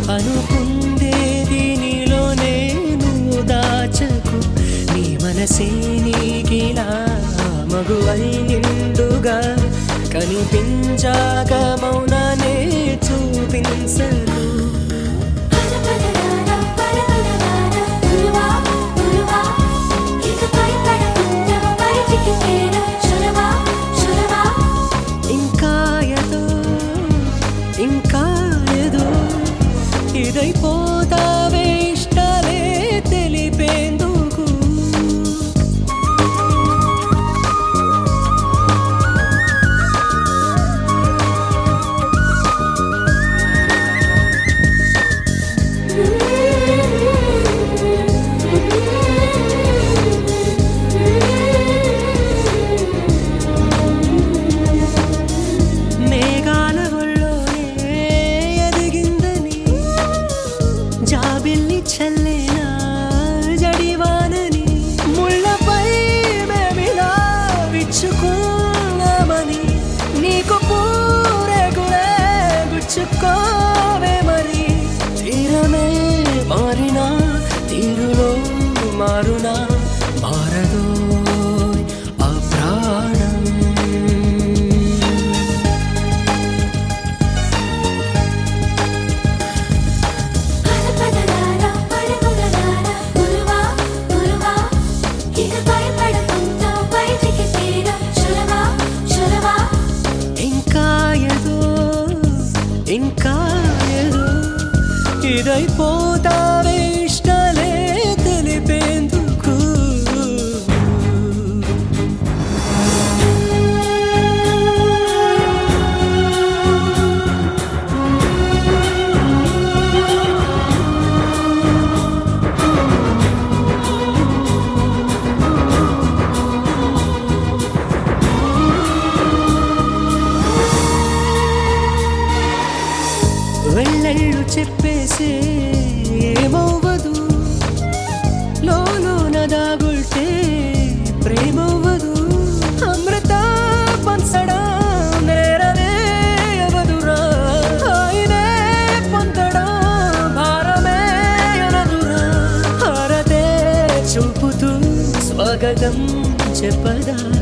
అనుకుందేది నీలో నేను దాచకు నీ మనసే నీకిలా మగువై నిండుగా కనిపించాక మౌనానే చూపించను పరపరరారా పరపరరారా ఉరువా ఉరువా ఇకపై పడకుండా బయటికి తేరా చొరవా చొరవా ఇంకా ఏదో ఇంకా ఏదో ఇదైపోతావే ఇష్టాలే తెలిపేందుకు మేఘాల ఒళ్ళోనే ఎదిగిందని జాబిల్లి చల్లేనా జడివానని ముళ్ళపై మేమిలా విచ్చుకున్నామని నీకు పూరెగులే గుచ్చుకోవే మరి తీరమే మారినా తీరులో మారునా మారదో ఆ ప్రాణం పరపరరారా పరపరరారా ఉరువా ఉరువా ఇకపై పడకుండా బయటికి తేరా చొరవా చొరవా ఇంకా ఏదో ఇంకా ఏదో ఇదైపోతావే ఇష్టాలే తెలిపేందుకు వెళ్ళళ్ళు చెప్పేసే ఏమవ్వదు లోలోన దాగుల్టే ప్రేమవ్వదు అమృత పంచడం నేరనే అవదురా ఆయనే పొందడం భారమే అనదురా హారతే చూపుతూ స్వాగతం చెప్పదా